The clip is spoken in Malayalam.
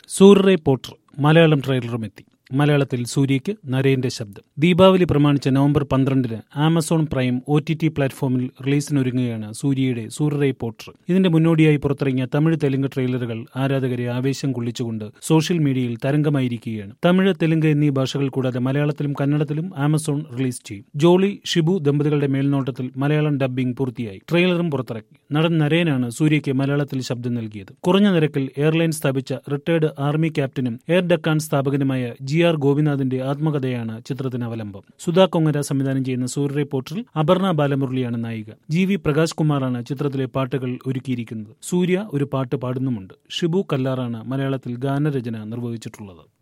സൂര്യറെ പോട്ടർ മലയാളം ട്രെയിലറും എത്തി മലയാളത്തിൽ സൂര്യയ്ക്ക് നരേന്റെ ശബ്ദം ദീപാവലി പ്രമാണിച്ച നവംബർ പന്ത്രണ്ടിന് Amazon Prime O T T പ്ലാറ്റ്ഫോമിൽ റിലീസിനൊരുങ്ങുകയാണ് സൂര്യയുടെ സൂര്യറെ പോട്ടർ ഇതിന്റെ മുന്നോടിയായി പുറത്തിറങ്ങിയ തമിഴ് തെലുങ്ക് ട്രെയിലറുകൾ ആരാധകരെ ആവേശം കൊള്ളിച്ചുകൊണ്ട് സോഷ്യൽ മീഡിയയിൽ തരംഗമായിരിക്കുകയാണ് തമിഴ് തെലുങ്ക് എന്നീ ഭാഷകൾ കൂടാതെ മലയാളത്തിലും കന്നഡത്തിലും ആമസോൺ റിലീസ് ചെയ്യും ജോളി ഷിബു ദമ്പതികളുടെ മേൽനോട്ടത്തിൽ മലയാളം ഡബ്ബിംഗ് പൂർത്തിയായി ട്രെയിലറും പുറത്തിറക്കി നടൻ നരേനാണ് സൂര്യയ്ക്ക് മലയാളത്തിൽ ശബ്ദം നൽകിയത് കുറഞ്ഞ നിരക്കിൽ എയർലൈൻ സ്ഥാപിച്ച റിട്ടയർഡ് ആർമി ക്യാപ്റ്റനും എയർ ഡക്കാൻ സ്ഥാപകനുമായ ജി ആർ ഗോപിനാഥിന്റെ ആത്മകഥയാണ് ചിത്രത്തിന് അവലംബം സുധാ കൊങ്ങര സംവിധാനം ചെയ്യുന്ന സൂര്യ പോർട്ടറിൽ അപർണ ബാലമുരളിയാണ് നായിക ജി വി പ്രകാശ് കുമാറാണ് ചിത്രത്തിലെ പാട്ടുകൾ ഒരുക്കിയിരിക്കുന്നത് സൂര്യ ഒരു പാട്ട് പാടുന്നുമുണ്ട് ഷിബു കല്ലാറാണ് മലയാളത്തിൽ ഗാനരചന നിർവഹിച്ചിട്ടുള്ളത്